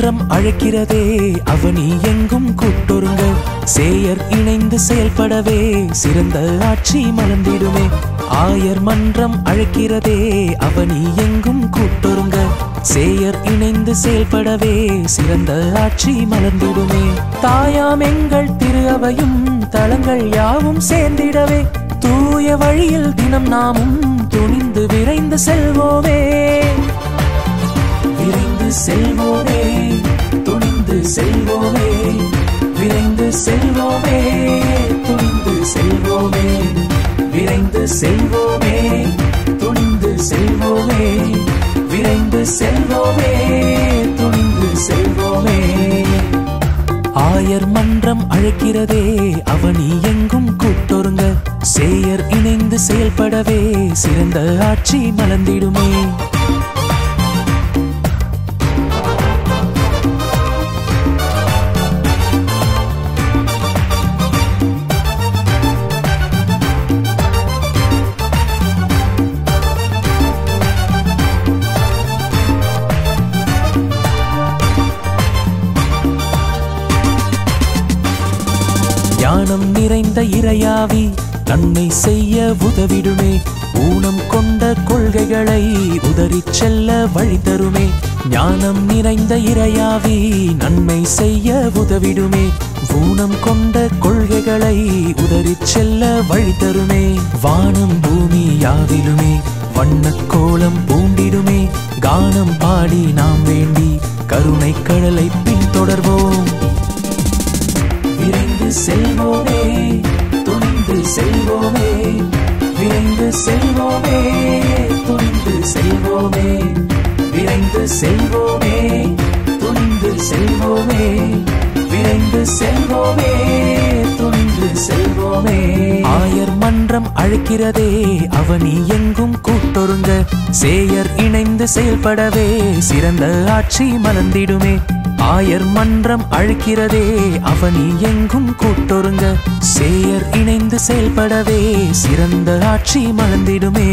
மன்றம் அழைக்கிறதே அவனி எங்கும் கூட்டொருங்க சேயர் இணைந்து செயல்படவே சிறந்த ஆட்சி மலர்ந்திடுமே ஆயர் மன்றம் அழைக்கிறதே அவனி எங்கும் கூட்டொருங்க சேயர் இணைந்து செயல்படவே சிறந்த ஆட்சி மலர்ந்திடுமே தாயாம் எங்கள் திரு அவையும் தளங்கள் யாவும் சேர்ந்திடவே தூய வழியில் தினம் நாமும் துணிந்து விரைந்து செல்வோமே விரைந்து செல்வோமே துணிந்து செல்வோமே விரைந்து செல்வோமே துணிந்து செல்வோமே விரைந்து செல்வோமே துணிந்து செல்வோமே விரைந்து செல்வோமே துணிந்து செல்வோமே ஆயர் மன்றம் அழைக்கிறதே அவனி எங்கும் கூட்டொருங்க சேயர் இணைந்து செயல்படவே சிறந்த ஆட்சி மலர்ந்திடுமே ஞானம் நிறைந்த இறையாவி நன்மை செய்ய உதவிடுமே ஊனம் கொண்ட கொள்கைகளை உதறிச் செல்ல வழி தருமே ஞானம் நிறைந்த இறையாவி நன்மை செய்ய உதவிடுமே ஊனம் கொண்ட கொள்கைகளை உதறிச் செல்ல வழி தருமே வானம் பூமி யாவிலுமே வண்ணக் கோலம் பூண்டிடுமே கானம் பாடி நாம் வேண்டி கருணை கடலை பின்தொடர்வோம் விரைந்து செல்வோமே துணிந்து செல்வோமே விரைந்து செல்வோமே துணிந்து செல்வோமே விரைந்து செல்வோமே துணிந்து செல்வோமே விரைந்து செல்வோமே துணிந்து செல்வோமே ஆயர் மன்றம் அழைக்கிறதே அவனி எங்கும் கூட்டொருங்க சேயர் இணைந்து செயல்படவே சிறந்த ஆட்சி மலர்ந்திடுமே ஆயர் மன்றம் அழைக்கிறதே அவனி எங்கும் கூட்டொருங்க சேயர் இணைந்து செயல்படவே சிறந்த ஆட்சி மலர்ந்திடுமே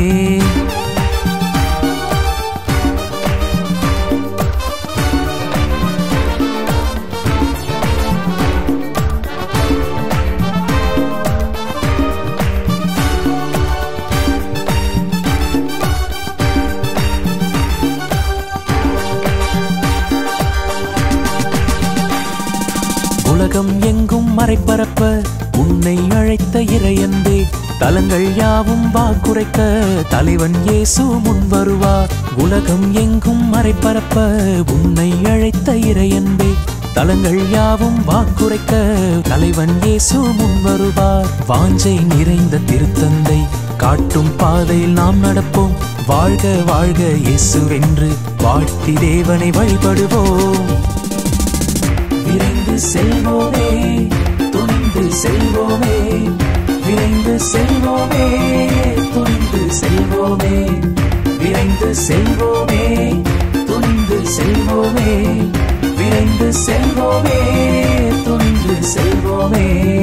உலகம் எங்கும் மறைப்பரப்ப உன்னை அழைத்த இறையன்பே தலங்கள் யாவும் வாக்குரைக்க தலைவன் இயேசு முன் வருவார் உலகம் எங்கும் மறைப்பரப்ப உன்னை அழைத்த இறையன்பே தலங்கள் யாவும் வாக்குரைக்க தலைவன் இயேசு முன் வருவார் வாஞ்சை நிறைந்த திருத்தந்தை காட்டும் பாதையில் நாம் நடப்போம் வாழ்க வாழ்க இயேசுவென்று வாழ்த்தி தேவனை வழிபடுவோம் விரைந்து செல்வோமே துணிந்து செல்வோமே விரைந்து செல்வோமே துணிந்து செல்வோமே விரைந்து செல்வோமே துணிந்து செல்வோமே விரைந்து செல்வோமே துணிந்து செல்வோமே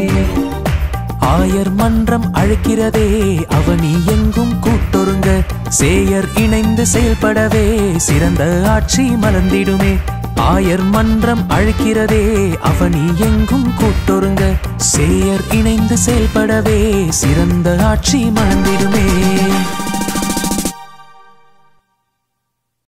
ஆயர் மன்றம் அழைக்கிறதே அவனி எங்கும் கூட்டொருங்க சேயர் இணைந்து செயல்படவே சிறந்த ஆட்சி மலர்ந்திடுமே ஆயர் மன்றம் அழைக்கிறதே அவனி எங்கும் கூட்டொருங்க சேயர் இணைந்து செயல்படவே சிறந்த ஆட்சி மலர்ந்திடுமே